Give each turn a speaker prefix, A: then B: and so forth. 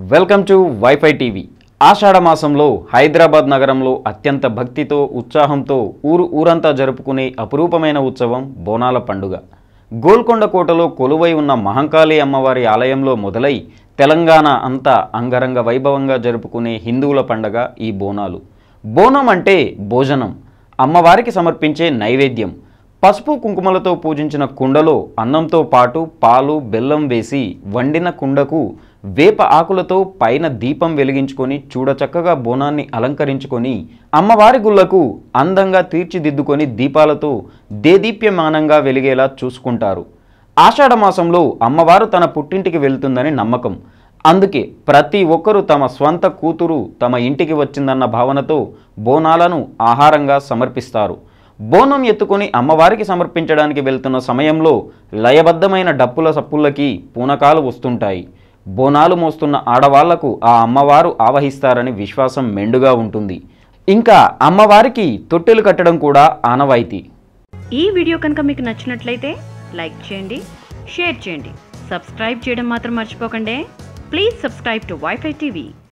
A: welcome to WiFi TV ఆషాఢ మాసంలో హైదరాబాద్ నగరంలో అత్యంత భక్తితో ఉత్సాహంతో ఊరు ఊరంతా జరుపుకునే అపురూపమైన ఉత్సవం బోనాల పండుగ గోల్కొండ కోటలో కొలువై ఉన్న మహంకాళి అమ్మవారి ఆలయంలో మొదలై తెలంగాణ అంతా అంగరంగ వైభవంగా జరుపుకునే హిందువుల పండగ ఈ బోనాలు బోనం అంటే భోజనం అమ్మవారికి సమర్పించే నైవేద్యం పసుపు కుంకుమలతో పూజించిన కుండలో అన్నంతో పాటు పాలు బెల్లం వేసి వండిన కుండకు వేప ఆకులతో పైన దీపం వెలిగించుకొని చూడచక్కగా బోనాన్ని అలంకరించుకొని అమ్మవారి గుళ్ళకు అందంగా తీర్చిదిద్దుకొని దీపాలతో దేదీప్యమానంగా వెలిగేలా చూసుకుంటారు ఆషాఢ మాసంలో అమ్మవారు తన పుట్టింటికి వెళ్తుందని నమ్మకం అందుకే ప్రతి ఒక్కరూ తమ స్వంత కూతురు తమ ఇంటికి వచ్చిందన్న భావనతో బోనాలను ఆహారంగా సమర్పిస్తారు బోనం ఎత్తుకొని అమ్మవారికి సమర్పించడానికి వెళ్తున్న సమయంలో లయబద్ధమైన డప్పుల సప్పుళ్ళకి పూనకాలు వస్తుంటాయి బోనాలు మోస్తున్న ఆడవాళ్లకు ఆ అమ్మవారు ఆవహిస్తారని విశ్వాసం మెండుగా ఉంటుంది ఇంకా అమ్మవారికి తొట్టెలు కట్టడం కూడా ఆనవాయితీ
B: ఈ వీడియో కనుక మీకు నచ్చినట్లయితే లైక్ చేయండి షేర్ చేయండి సబ్స్క్రైబ్ చేయడం మాత్రం మర్చిపోకండి please subscribe to WiFi TV